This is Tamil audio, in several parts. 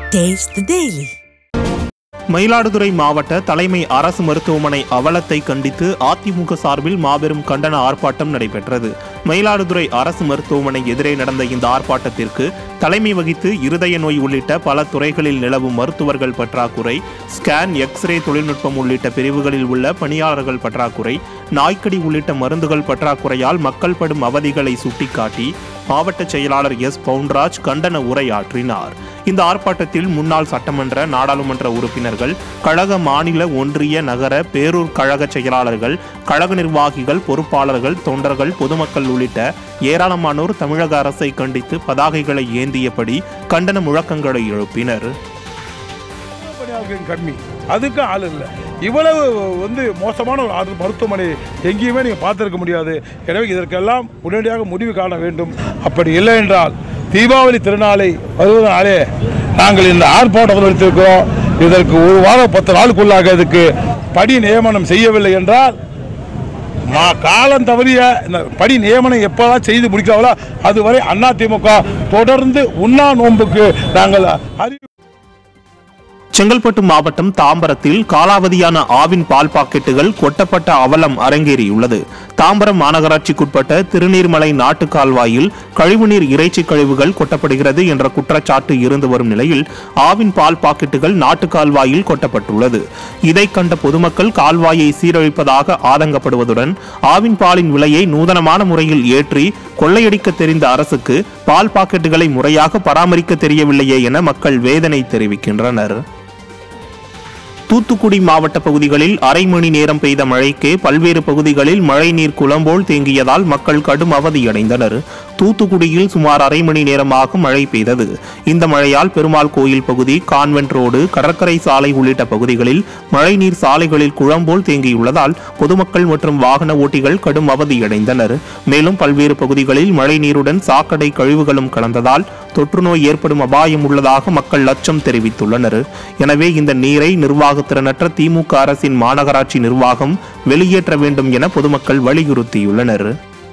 Taste the Daily. மயிலாடுதுறை மாவட்ட தலைமை அரசு மருத்துவமனை அவலத்தை கண்டித்து அதிமுக சார்பில் மாபெரும் கண்டன ஆர்ப்பாட்டம் நடைபெற்றது மயிலாடுதுறை அரசு மருத்துவமனை எதிரே நடந்த இந்த ஆர்ப்பாட்டத்திற்கு தலைமை வகித்து இருதய நோய் உள்ளிட்ட பல துறைகளில் நிலவும் மருத்துவர்கள் பற்றாக்குறை ஸ்கேன் எக்ஸ்ரே தொழில்நுட்பம் உள்ளிட்ட பிரிவுகளில் உள்ள பணியாளர்கள் பற்றாக்குறை நாய்க்கடி உள்ளிட்ட மருந்துகள் பற்றாக்குறையால் மக்கள் படும் அவதிகளை சுட்டிக்காட்டி மாவட்ட செயலாளர் எஸ் பவுன்ராஜ் கண்டன உரையாற்றினார் இந்த ஆர்ப்பாட்டத்தில் முன்னாள் சட்டமன்ற நாடாளுமன்ற உறுப்பினர்கள் கழக மாநில ஒன்றிய நகர பேரூர் கழக செயலாளர்கள் கழக நிர்வாகிகள் பொறுப்பாளர்கள் தொண்டர்கள் பொதுமக்கள் உள்ளிட்ட ஏராளமானோர் தமிழக அரசை கண்டித்து பதாகைகளை ஏந்தியபடி கண்டன முழக்கங்களை எழுப்பினர் பணியாளர்கள் கம்மி அதுக்கு ஆள் இல்லை இவ்வளவு வந்து மோசமான ஒரு ஆறு மருத்துவமனை எங்கேயுமே நீங்கள் பார்த்துருக்க முடியாது எனவே இதற்கெல்லாம் உடனடியாக முடிவு காண வேண்டும் அப்படி இல்லை என்றால் தீபாவளி திருநாளை வருவதனாலே நாங்கள் இந்த ஆர்ப்பாட்டம் வைத்திருக்கிறோம் இதற்கு ஒரு வாரம் பத்து நாளுக்குள்ளாக இதுக்கு படி நியமனம் செய்யவில்லை என்றால் நான் காலம் தவறிய இந்த படி நியமனம் எப்போதான் செய்து முடிக்கிறாங்களோ அதுவரை அதிமுக தொடர்ந்து உண்ணா நோன்புக்கு நாங்கள் அறிவி செங்கல்பட்டு மாவட்டம் தாம்பரத்தில் காலாவதியான ஆவின் பால் பாக்கெட்டுகள் கொட்டப்பட்ட அவலம் அரங்கேறியுள்ளது தாம்பரம் மாநகராட்சிக்குட்பட்ட திருநீர்மலை நாட்டு கால்வாயில் கழிவுநீர் இறைச்சி கழிவுகள் கொட்டப்படுகிறது என்ற குற்றச்சாட்டு இருந்து வரும் நிலையில் ஆவின் பால் பாக்கெட்டுகள் நாட்டு கால்வாயில் கொட்டப்பட்டுள்ளது இதை கண்ட பொதுமக்கள் கால்வாயை சீரழிப்பதாக ஆதங்கப்படுவதுடன் ஆவின் பாலின் விலையை நூதனமான முறையில் ஏற்றி கொள்ளையடிக்க தெரிந்த அரசுக்கு பால் பாக்கெட்டுகளை முறையாக பராமரிக்க தெரியவில்லையே என மக்கள் வேதனை தெரிவிக்கின்றனர் தூத்துக்குடி மாவட்ட பகுதிகளில் அரை மணி நேரம் பெய்த மழைக்கு பல்வேறு பகுதிகளில் மழைநீர் குளம்போல் தேங்கியதால் மக்கள் கடும் அவதியடைந்தனர் தூத்துக்குடியில் சுமார் அரை மணி நேரமாக மழை பெய்தது இந்த மழையால் பெருமாள் கோயில் பகுதி கான்வென்ட் ரோடு கடற்கரை சாலை உள்ளிட்ட பகுதிகளில் மழைநீர் சாலைகளில் குளம்போல் தேங்கியுள்ளதால் பொதுமக்கள் மற்றும் வாகன ஓட்டிகள் கடும் அவதியடைந்தனர் மேலும் பல்வேறு பகுதிகளில் மழைநீருடன் சாக்கடை கழிவுகளும் கலந்ததால் தொற்றுநோய் ஏற்படும் அபாயம் உள்ளதாக மக்கள் அச்சம் தெரிவித்துள்ளனர் எனவே இந்த நீரை நிர்வாகத்திறனற்ற திமுக அரசின் மாநகராட்சி நிர்வாகம் வெளியேற்ற வேண்டும் என பொதுமக்கள் வலியுறுத்தியுள்ளனர்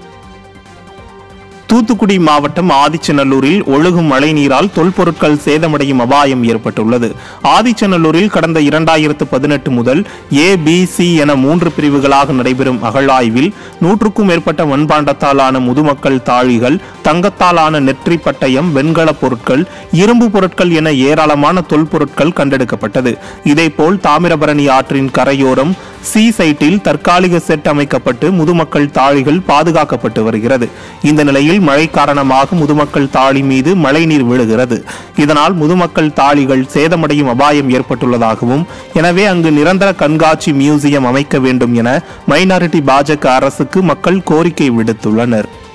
தூத்துக்குடி மாவட்டம் ஆதிச்சநல்லூரில் ஒழுகும் மழைநீரால் தொல்பொருட்கள் சேதமடையும் அபாயம் ஏற்பட்டுள்ளது ஆதிச்சநல்லூரில் கடந்த இரண்டாயிரத்து பதினெட்டு முதல் ஏ பி சி என மூன்று பிரிவுகளாக நடைபெறும் அகழாய்வில் நூற்றுக்கும் மேற்பட்ட மண்பாண்டத்தாலான முதுமக்கள் தாழிகள் தங்கத்தாலான நெற்றி பட்டயம் வெண்கலப் பொருட்கள் இரும்பு பொருட்கள் என ஏராளமான தொல்பொருட்கள் கண்டெடுக்கப்பட்டது இதேபோல் தாமிரபரணி ஆற்றின் கரையோரம் சி சைட்டில் தற்காலிக செட் அமைக்கப்பட்டு முதுமக்கள் தாழிகள் பாதுகாக்கப்பட்டு வருகிறது இந்த நிலையில் மழை காரணமாக முதுமக்கள் தாழி மீது மழைநீர் விழுகிறது இதனால் முதுமக்கள் தாழிகள் சேதமடையும் அபாயம் ஏற்பட்டுள்ளதாகவும் எனவே அங்கு நிரந்தர கண்காட்சி மியூசியம் அமைக்க வேண்டும் என மைனாரிட்டி பாஜக அரசுக்கு மக்கள் கோரிக்கை விடுத்துள்ளனர்